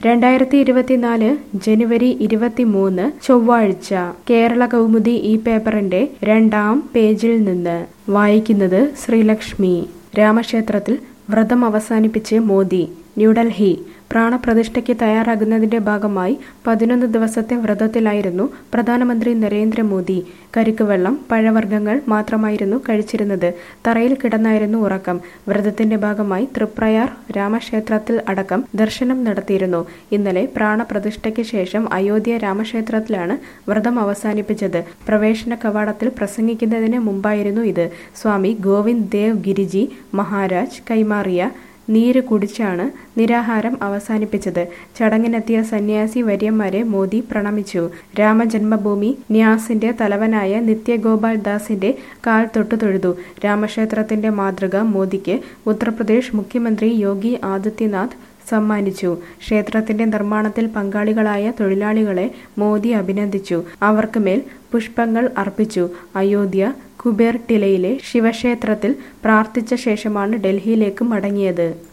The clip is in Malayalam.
രണ്ടായിരത്തി ഇരുപത്തിനാല് ജനുവരി ഇരുപത്തിമൂന്ന് ചൊവ്വാഴ്ച കേരള കൗമുദി ഈ പേപ്പറിന്റെ രണ്ടാം പേജിൽ നിന്ന് വായിക്കുന്നത് ശ്രീലക്ഷ്മി രാമക്ഷേത്രത്തിൽ വ്രതം അവസാനിപ്പിച്ച് മോദി ന്യൂഡൽഹി പ്രാണപ്രതിഷ്ഠയ്ക്ക് തയ്യാറാകുന്നതിന്റെ ഭാഗമായി പതിനൊന്ന് ദിവസത്തെ വ്രതത്തിലായിരുന്നു പ്രധാനമന്ത്രി നരേന്ദ്രമോദി കരിക്ക് വെള്ളം പഴവർഗ്ഗങ്ങൾ മാത്രമായിരുന്നു കഴിച്ചിരുന്നത് തറയിൽ കിടന്നായിരുന്നു ഉറക്കം വ്രതത്തിന്റെ ഭാഗമായി തൃപ്രയാർ രാമക്ഷേത്രത്തിൽ അടക്കം ദർശനം നടത്തിയിരുന്നു ഇന്നലെ പ്രാണപ്രതിഷ്ഠയ്ക്ക് ശേഷം അയോധ്യ രാമക്ഷേത്രത്തിലാണ് വ്രതം അവസാനിപ്പിച്ചത് പ്രവേശന കവാടത്തിൽ പ്രസംഗിക്കുന്നതിന് മുമ്പായിരുന്നു ഇത് സ്വാമി ഗോവിന്ദ് ദേവ് ഗിരിജി മഹാരാജ് കൈമാറിയ നീര് കുടിച്ചാണ് നിരാഹാരം അവസാനിപ്പിച്ചത് ചടങ്ങിനെത്തിയ സന്യാസി വര്യന്മാരെ മോദി പ്രണമിച്ചു രാമജന്മഭൂമി ന്യാസിന്റെ തലവനായ നിത്യഗോപാൽ ദാസിന്റെ കാൽ തൊട്ടു തൊഴുതു രാമക്ഷേത്രത്തിന്റെ മാതൃക മോദിക്ക് ഉത്തർപ്രദേശ് മുഖ്യമന്ത്രി യോഗി ആദിത്യനാഥ് സമ്മാനിച്ചു ക്ഷേത്രത്തിന്റെ നിർമ്മാണത്തിൽ പങ്കാളികളായ തൊഴിലാളികളെ മോദി അഭിനന്ദിച്ചു അവർക്ക് മേൽ പുഷ്പങ്ങൾ അർപ്പിച്ചു അയോധ്യ കുബേർ ടിലയിലെ ശിവക്ഷേത്രത്തിൽ പ്രാർത്ഥിച്ച ശേഷമാണ് ഡൽഹിയിലേക്ക് മടങ്ങിയത്